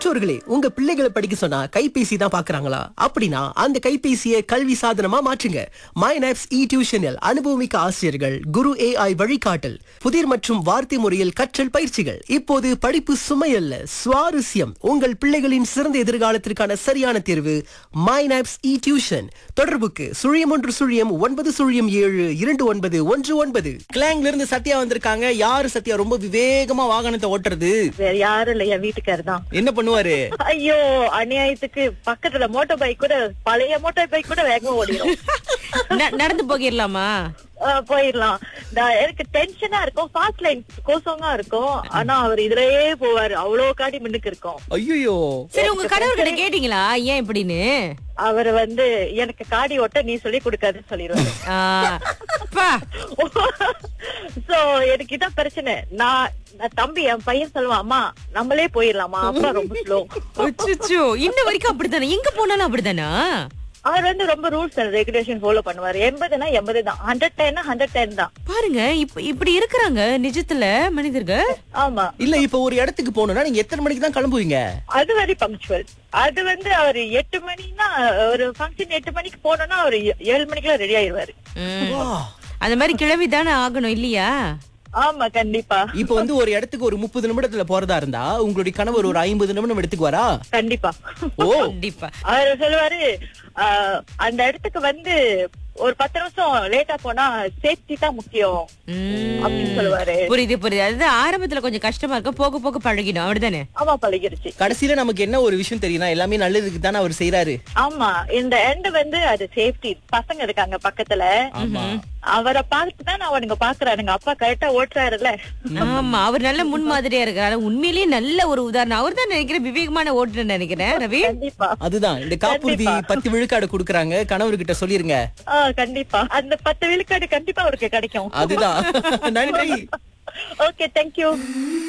பெற்றோர்களே உங்க பிள்ளைகளை படிக்க சொன்னா கைபேசி தான் பாக்குறாங்களா அப்படின்னா அந்த கைபேசியை கல்வி சாதனமா மாற்றுங்க மைனாப்ஸ் இ டியூஷனில் அனுபவமிக்க ஆசிரியர்கள் குரு ஏஐ வழிகாட்டல் புதிர் மற்றும் வார்த்தை முறையில் கற்றல் பயிற்சிகள் இப்போது படிப்பு சுமையல்ல சுவாரஸ்யம் உங்கள் பிள்ளைகளின் சிறந்த எதிர்காலத்திற்கான சரியான தேர்வு மைனாப்ஸ் இ டியூஷன் தொடர்புக்கு சுழியம் ஒன்று சுழியம் ஒன்பது சுழியம் ஏழு இரண்டு ஒன்பது ஒன்று ஒன்பது கிளாங்ல இருந்து சத்யா வந்திருக்காங்க யாரு சத்யா ரொம்ப விவேகமா வாகனத்தை ஓட்டுறது வேற யாரும் இல்ல என் வீட்டுக்காரர் தான் என்ன பண்ணுவாரு ஐயோ அநியாயத்துக்கு பக்கத்துல மோட்டார் பைக் கூட பழைய மோட்டார் பைக் கூட வேகமா ஓடிடும் ந- நடந்து போகிடலாமா போயிடலாம் நான் எனக்கு டென்ஷனா இருக்கும் ஃபாஸ்ட் லைன் கோசமா இருக்கும் ஆனா அவர் இதுலயே போவாரு அவ்வளவு காடி முன்னுக்கு இருக்கும் ஐயோ சரி உங்க கணவர்கிட்ட கேட்டீங்களா ஏன் இப்படின்னு அவர் வந்து எனக்கு காடி ஓட்ட நீ சொல்லி கொடுக்காதுன்னு சொல்லிடுவாரு ஆ, அப்பா சோ எனக்கு இதான் பிரச்சனை நான் நான் தம்பி என் பையன் சொல்லுவான் அம்மா நம்மளே போயிடலாமா அப்பா ரொம்ப ஸ்லோ அச்சச்சோ, இன்ன வரைக்கும் அப்படித்தானே எங்க போனாலும் அப்படித்தானா அவர் வந்து ரொம்ப ரூல்ஸ் அண்ட் ரெகுலேஷன் ஃபாலோ பண்ணுவாரு எண்பதுனா எண்பது தான் ஹண்ட்ரட் டென்னா ஹண்ட்ரட் டென் தான் பாருங்க இப்ப இப்படி இருக்கிறாங்க நிஜத்துல மனிதர்கள் ஆமா இல்ல இப்ப ஒரு இடத்துக்கு போகணும்னா நீங்க எத்தனை மணிக்கு தான் கிளம்புவீங்க அது வெரி பங்க்சுவல் அது வந்து அவர் எட்டு மணினா ஒரு ஃபங்க்ஷன் எட்டு மணிக்கு போனோம்னா அவர் ஏழு மணிக்கெல்லாம் ரெடி ஆயிருவாரு ம். வா. அந்த மாதிரி கிளவி தானே ஆகணும் இல்லையா ஆமா கண்டிப்பா இப்ப வந்து ஒரு இடத்துக்கு ஒரு முப்பது நிமிடத்துல போறதா இருந்தா உங்களுடைய கணவர் ஒரு ஐம்பது நிமிடம் எடுத்துக்கு வரா கண்டிப்பா ஓ கண்டிப்பா அவர் சொல்லுவாரு ஆஹ், அந்த இடத்துக்கு வந்து ஒரு பத்து நிமிஷம் லேட்டா போனா சேஃப்டி தான் முக்கியம் ம். அப்படின்னு சொல்லுவாரு புரியுது புரியுது அது ஆரம்பத்துல கொஞ்சம் கஷ்டமா இருக்கும் போக போக பழகிடும் அப்படிதானே ஆமா பழகிருச்சு கடைசியில நமக்கு என்ன ஒரு விஷயம் தெரியும்னா எல்லாமே நல்லதுக்கு தானே அவர் செய்யறாரு ஆமா இந்த எண்ட் வந்து அது சேஃப்டி பசங்க இருக்காங்க பக்கத்துல அவரை பார்த்து தான் அவனுங்க பாக்குறானுங்க அப்பா கரெக்டா ஓட்டுறாருல்ல ஆமா அவர் நல்ல முன்மாதிரியா இருக்காரு உண்மையிலேயே நல்ல ஒரு உதாரணம் அவர் தான் நினைக்கிறேன் விவேகமான ஓட்டுன்னு நினைக்கிறேன் ரவி கண்டிப்பா அதுதான் இந்த காப்புறுதி பத்து விழுக்காடு கொடுக்கறாங்க கணவர்கிட்ட சொல்லிருங்க ஆ, கண்டிப்பா அந்த பத்து விழுக்காடு கண்டிப்பா அவருக்கு கிடைக்கும் அதுதான் நன்றி ஓகே தேங்க்யூ